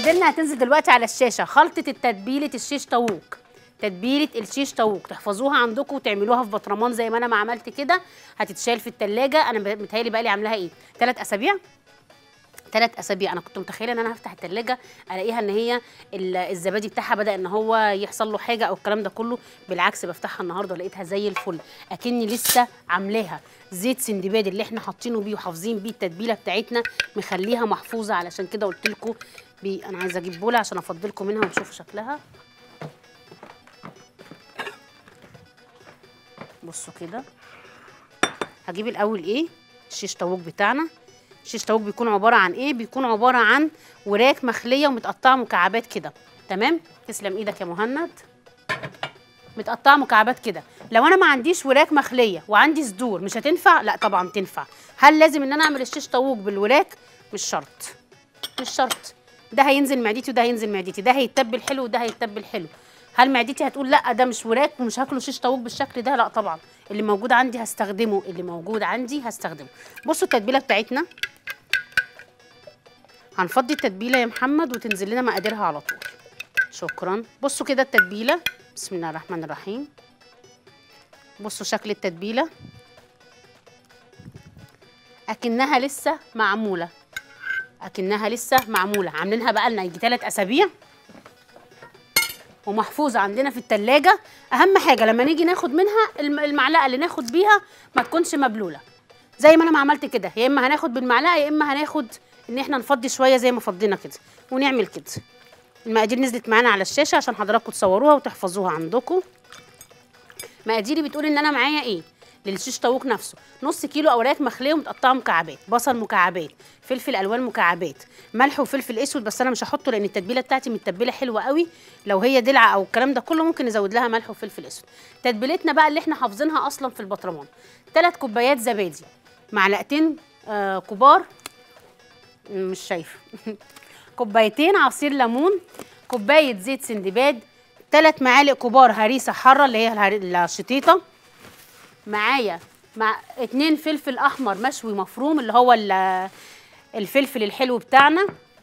نزلنا هتنزل دلوقتي على الشاشه خلطه التتبيله الشيش طاووق تتبيله الشيش طاووق تحفظوها عندكم وتعملوها في بطرمان زي ما انا ما عملت كده هتتشال في التلاجة انا متهيألي بقى لي عاملاها ايه ثلاث اسابيع ثلاث اسابيع انا كنت متخيله ان انا هفتح التلاجة الاقيها ان هي ال- الزبادي بتاعها بدا ان هو يحصل له حاجه او الكلام ده كله بالعكس بفتحها النهارده لقيتها زي الفل اكني لسه عاملاها زيت سندباد اللي احنا حاطينه بيه وحافظين بيه التتبيله بتاعتنا مخليها محفوظه علشان كده قلت لكم بي انا عايزه اجيب بوله عشان افضلكم منها وتشوفوا شكلها بصوا كده هجيب الاول ايه الشيش طاووق بتاعنا الشيش طاووق بيكون عباره عن ايه بيكون عباره عن وراك مخليه ومتقطعه مكعبات كده تمام تسلم ايدك يا مهند متقطعه مكعبات كده لو انا ما عنديش وراك مخليه وعندي صدور مش هتنفع لا طبعا تنفع هل لازم ان انا اعمل الشيش طاووق بالوراك مش شرط مش شرط ده هينزل معدتي وده هينزل معدتي ده هيتبل حلو وده هيتبل حلو هل معدتي هتقول لا ده مش وراك ومش هاكله شيش طاووق بالشكل ده لا طبعا اللي موجود عندي هستخدمه اللي موجود عندي هستخدمه بصوا التتبيله بتاعتنا هنفضي التتبيله يا محمد وتنزل لنا مقاديرها على طول شكرا بصوا كده التتبيله بسم الله الرحمن الرحيم بصوا شكل التتبيله اكنها لسه معموله اكنها لسه معموله عاملينها بقى لنا يجي 3 اسابيع ومحفوظه عندنا في التلاجة اهم حاجه لما نيجي ناخد منها الم- المعلقه اللي ناخد بيها ما تكونش مبلوله زي ما انا ما عملت كده يا اما هناخد بالمعلقه يا اما هناخد ان احنا نفضي شويه زي ما فضينا كده ونعمل كده المقادير نزلت معانا على الشاشه عشان حضراتكم تصوروها وتحفظوها عندكم مقاديري بتقول ان انا معايا ايه للشيش طاووق نفسه نص كيلو اوراق مخليه ومتقطعه مكعبات بصل مكعبات فلفل الوان مكعبات ملح وفلفل اسود بس انا مش هحطه لان التتبيله بتاعتي متبله حلوه قوي لو هي دلعه او الكلام ده كله ممكن نزود لها ملح وفلفل اسود تتبيلتنا بقى اللي احنا حافظينها اصلا في البطرمان ثلاث كوبايات زبادي معلقتين آه كبار مش شايفه كوبايتين عصير ليمون كوبايه زيت سندباد ثلاث معالق كبار هريسه حاره اللي هي الهري- الشطيطه معايا مع اتنين فلفل احمر مشوي مفروم اللي هو ال- الفلفل الحلو بتاعنا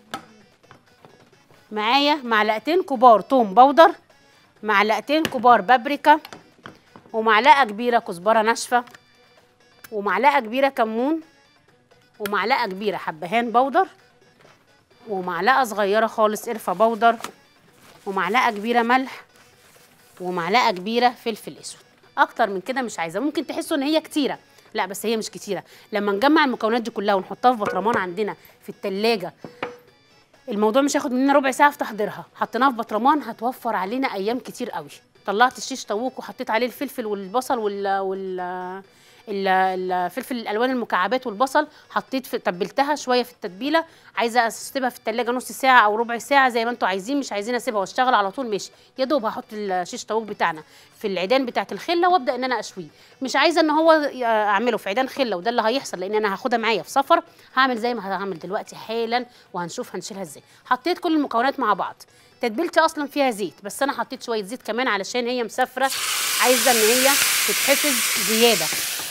معايا معلقتين كبار توم بودر معلقتين كبار بابريكا ومعلقه كبيره كزبره ناشفه ومعلقه كبيره كمون ومعلقه كبيره حبهان بودر ومعلقه صغيره خالص قرفه بودر ومعلقه كبيره ملح ومعلقه كبيره فلفل اسود اكتر من كده مش عايزه ممكن تحسوا ان هي كتيره لا بس هي مش كتيره لما نجمع المكونات دي كلها ونحطها في بطرمان عندنا في التلاجة الموضوع مش هياخد مننا ربع ساعه في تحضيرها حطيناها في بطرمان هتوفر علينا ايام كتير قوي طلعت الشيش طاووق وحطيت عليه الفلفل والبصل وال وال ال- الفلفل الالوان المكعبات والبصل حطيت في تبلتها شويه في التتبيله عايزه اسيبها في التلاجة نص ساعه او ربع ساعه زي ما انتوا عايزين مش عايزين اسيبها واشتغل على طول ماشي يا دوب هحط الشيش طاووق بتاعنا في العيدان بتاعه الخله وابدا ان انا اشويه مش عايزه ان هو ي- اعمله في عيدان خله وده اللي هيحصل لان انا هاخدها معايا في سفر هعمل زي ما هعمل دلوقتي حالا وهنشوف هنشيلها ازاي حطيت كل المكونات مع بعض تتبيلتي اصلا فيها زيت بس انا حطيت شويه زيت كمان علشان هي مسافره عايزه ان هي تتحفظ زياده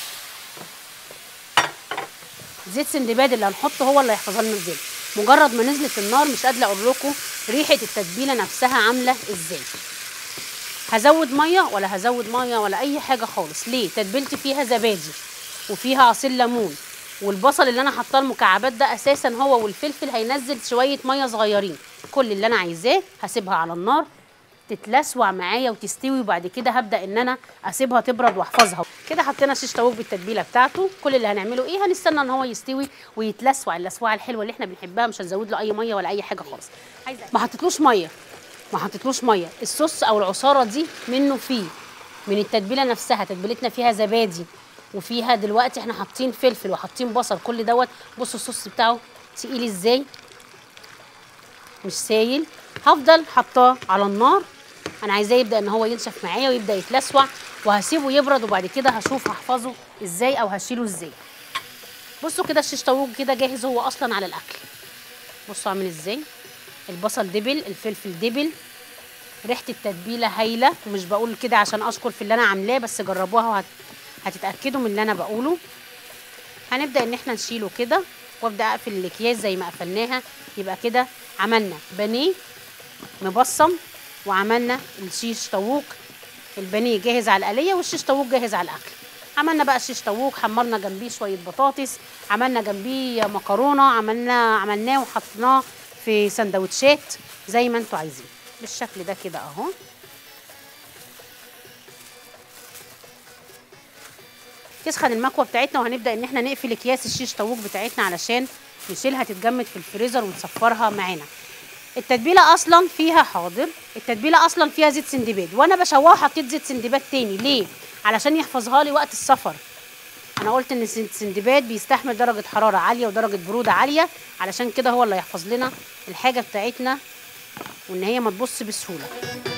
زيت سندباد اللي هنحطه هو اللي هيحفظها لنا الزيت مجرد ما نزلت النار مش قادره اقول لكم ريحه التتبيله نفسها عامله ازاي هزود ميه ولا هزود ميه ولا اي حاجه خالص ليه تتبيلتي فيها زبادي وفيها عصير ليمون والبصل اللي انا حاطاه المكعبات ده اساسا هو والفلفل هينزل شويه ميه صغيرين كل اللي انا عايزاه هسيبها على النار تتلسوع معايا وتستوي وبعد كده هبدا ان انا اسيبها تبرد واحفظها كده حطينا شيش طاووق بالتتبيله بتاعته كل اللي هنعمله ايه هنستنى ان هو يستوي ويتلسوع اللسوعه الحلوه اللي احنا بنحبها مش هنزود له اي ميه ولا اي حاجه خالص ما حطيتلوش ميه ما حطيتلوش ميه الصوص او العصاره دي منه فيه من التتبيله نفسها تتبيلتنا فيها زبادي وفيها دلوقتي احنا حاطين فلفل وحاطين بصل كل دوت بصوا الصوص بتاعه تقيل ازاي مش سايل هفضل حطاه على النار انا عايزاه يبدا ان هو ينشف معايا ويبدا يتلسوع وهسيبه يبرد وبعد كده هشوف هحفظه ازاي او هشيله ازاي بصوا كده الشيش طاووق كده جاهز هو اصلا على الاكل بصوا عامل ازاي البصل دبل الفلفل دبل ريحه التتبيله هايله ومش بقول كده عشان اشكر في اللي انا عاملاه بس جربوها وهت... هتتاكدوا من اللي انا بقوله هنبدا ان احنا نشيله كده وابدا اقفل الاكياس زي ما قفلناها يبقى كده عملنا بانيه مبصم وعملنا الشيش طاووق البانيه جاهز على القليه والشيش طاووق جاهز على الاكل عملنا بقى الشيش طاووق حمرنا جنبيه شويه بطاطس عملنا جنبيه مكرونه عملنا عملناه وحطيناه في سندوتشات زي ما انتوا عايزين بالشكل ده كده اهو تسخن المكوه بتاعتنا وهنبدا ان احنا نقفل اكياس الشيش طاووق بتاعتنا علشان نشيلها تتجمد في الفريزر ونصفرها معانا التتبيله اصلا فيها حاضر التتبيله اصلا فيها زيت سندباد وانا بشوحها حطيت زيت سندباد تاني ليه علشان يحفظها لي وقت السفر انا قلت ان السندباد بيستحمل درجه حراره عاليه ودرجه بروده عاليه علشان كده هو اللي هيحفظ لنا الحاجه بتاعتنا وان هي ما تبص بسهوله